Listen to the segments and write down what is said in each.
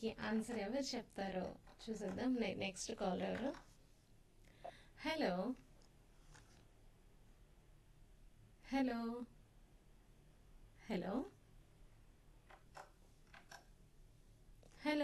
దీనికి ఆన్సర్ ఎవరు చెప్తారో చూసేద్దాం నెక్స్ట్ కాల్ ఎవరు hello hello hello hello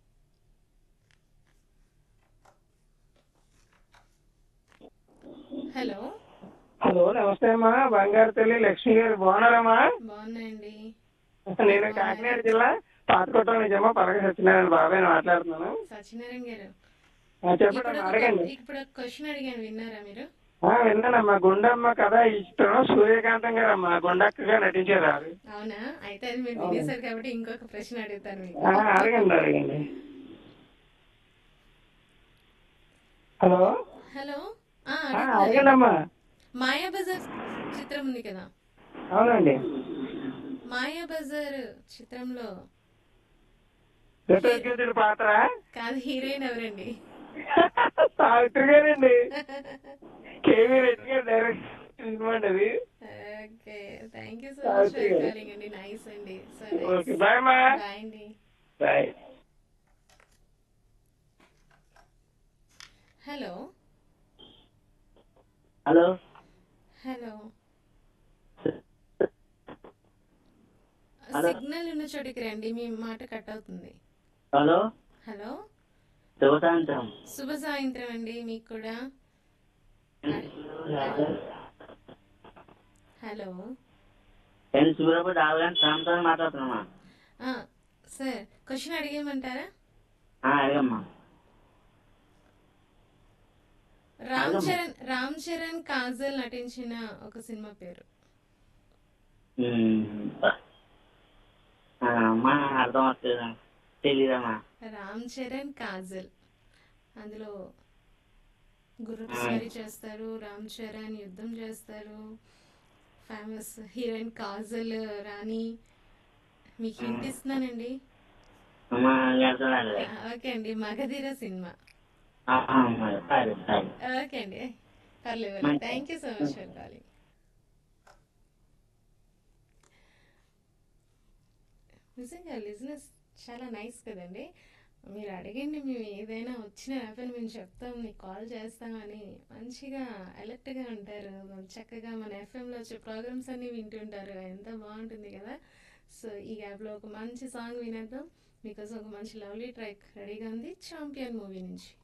hello hello నమస్తే అమ్మా బంగారు తల్లి లక్ష్మి గారు బాగున్నారమ్మా బాగున్నాయండి నేను కాకినాడ జిల్లా పాతకోట నిజమా పలక సత్యనారాయణ బాబాయ్ మాట్లాడుతున్నాను సత్యనారాయణ గారు ఆ, చెప్పండి ఇప్పుడు అమ్మా, ఒక- అడగండి ఇప్పుడు ఒక క్వశ్చన్ అడిగాను విన్నారా మీరు ఆ, విన్నానమ్మా గుండమ్మ కథ ఇష్టం సూర్యకాంతం గారు అమ్మా గుండక్కగా నటించారు ఆవిడ. అవునా అయితే అది మీరు వినేశారు కాబట్టి ఇంకొక ప్రశ్న అడుగుతాను మీకు ఆ, అడగండి అడగండి హలో హలో ఆ, ఆ, అడుగుతున్నాను. అడగండి అమ్మా మాయా బజార్ చిత్రం ఉంది కదా అవునండి మాయా బజార్ చిత్రంలో చిత్రకీర్తుడి పాత్ర కాదు హీరోయిన్ ఎవరండి సావిత్రి గారండి కేవీ రెడ్డి గారు డైరెక్ట్ సినిమా అండి అది okay thank you so much Okay. For calling అండి నైస్ అండి సో ఓకే బాయ్ అమ్మా బాయ్ అండి bye hello hello hello Hello. Signal ఉన్న చోటికి రండి మీ మాట కట్ అవుతుంది హలో హలో శుభ సాయంత్రం శుభ సాయంత్రం అండి మీకు కూడా హలో నేను సూర్యాపేట ఆవుగాని శ్రామతో మాట్లాడుతున్నా ఆ, సార్ క్వశ్చన్ అడిగేయమంటారా అడిగమ్మా రామ్ అడగమ్మా. చరణ్ రామ్ చరణ్ కాజల్ నటించిన ఒక సినిమా పేరు ఉమ్. ఆ, అమ్మా అర్థం వస్తుందా తెలీదమ్మా రామ్ చరణ్ కాజల్ అందులో గురుస్వారి చేస్తారు రామ్ చరణ్ యుద్ధం చేస్తారు ఫేమస్ హీరోయిన్ కాజల్ రాణి మీకు హింట్ ఇస్తున్నానండి అమ్మా అర్థం ఓకే అండి మగధీర సినిమా అమ్మా సరే సరే ఓకే అండి పర్లేదు మంచి- thank you so much for calling నిజంగా లిజినెస్ చాలా నైస్ కదండి మీరు అడగండి మేము ఏదైనా వచ్చిన యాప్ని మేము చెప్తాం మీకు కాల్ చేస్తామని మంచిగా అలర్ట్గా ఉంటారు చక్కగా మన ఎఫ్ఎంలో వచ్చే ప్రోగ్రామ్స్ అన్నీ వింటుంటారు ఎంత బాగుంటుంది కదా సో ఈ యాప్లో ఒక మంచి సాంగ్ వినేద్దాం మీకోసం ఒక మంచి లవ్లీ ట్రాక్ రెడీగా ఉంది ఛాంపియన్ మూవీ నుంచి